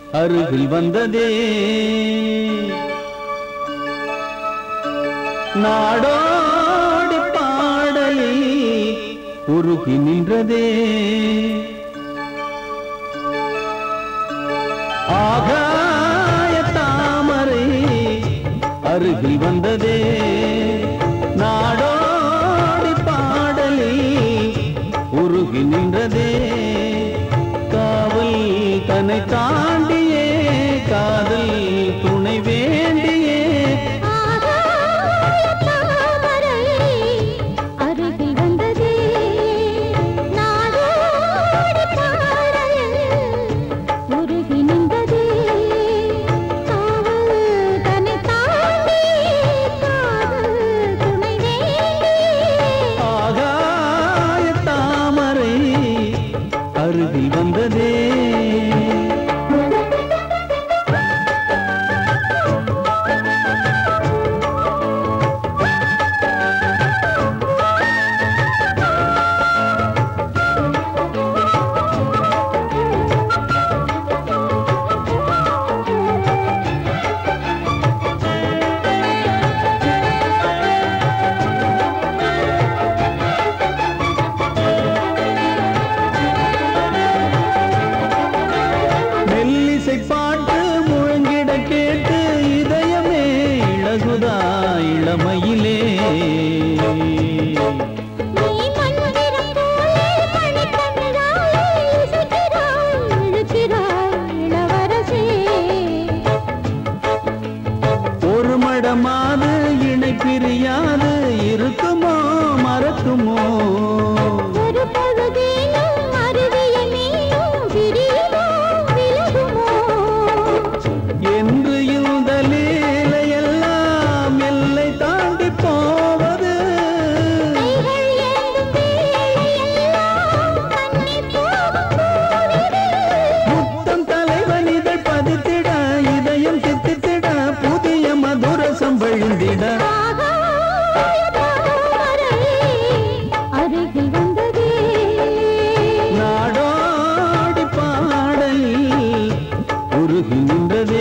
அருகில் வந்ததே நாடோடி பாடலில் உருகி நின்றதே ஆகாய தாமரை அருகில் வந்ததே நாடோடி பாடலில் உருகி நின்றதே காவல் தன்னை தாண்டியே காதல் துணை வேண்டியே ஆகாய தாமரை அருகில் வந்ததே நாடோடி பாடலில் உருகி நின்றதே காவல் தன்னை தாண்டி காதல் துணை வேண்டி ஆகாய தாமரை அருகில் வந்ததே மெல்லிசை பாட்டு முழங்கிட கேட்டு இதயமே இழகுதா இளமையிலே நீ மன்னிரம் போலே மணிக்கண்ணாலே இசைக்கிறாய் இழுக்கிறாய் இளவரசே ஒரு மடமாது இணை பிரியாது இருக்குமோ மறக்குமோ ஒரு பொழுதேனும் அருவிய மீனும் பிரியுமோ விலகுமோ என்று இந்த லீலையெல்லாம் எல்லை தாண்டி போவது கைகள் ஏந்தும் வேளையெல்லாம் கண்ணி போகும் போதிலே முத்தம் தலைவனிதழ் பதித்திட இதயம் தித்தித்திட புதிய மதுரசம் வழிந்திட ஆகாய தாமரை அருகில் வந்ததே நாடோடி பாடல் உருகி நின்றதே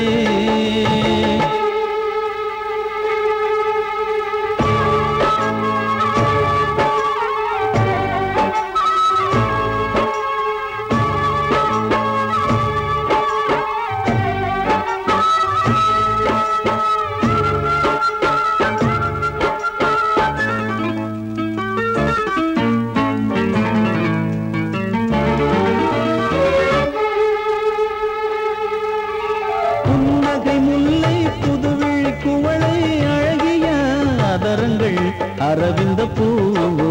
புன்னகை முல்லை புதுவிழி குவளை அழகிய அதரங்கள் அரவிந்த பூவோ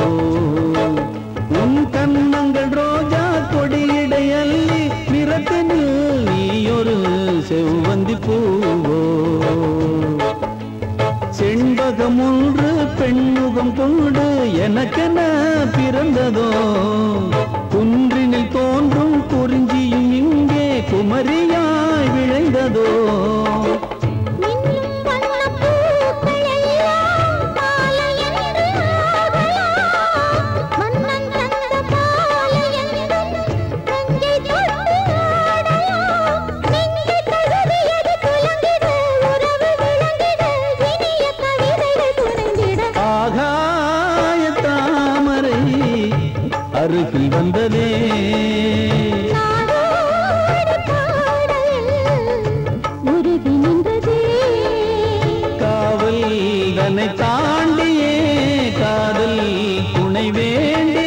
உன் கண்ணங்கள் ரோஜா கொடியிடை அள்ளி நிறத்தினில் நீயொரு செவ்வந்தி பூவோ செண்பகம் ஒன்று பெண்முகம் கொண்டு எனக்கென பிறந்ததோ குன்றினில் தோன்றும் குறிஞ்சியும் இங்கே குமரியாய் விளைந்ததோ மின்னும் வண்ணப் பூக்கள் எல்லாம் மாலையென்று ஆகலாம். மன்னன் தந்த மாலையென்றும் நெஞ்சை தொட்டு ஆடலாம். நெஞ்சை தழுவியது குலுங்கிட, உறவு விளங்கிட, இனிய கவிதைகள் புனைந்திட. ஆகாய தாமரை அருகில் வந்ததே நாடோடி பாடலில் உருகி நின்றதே காவல் தன்னை தாண்டியே காதல் துணை வேண்டி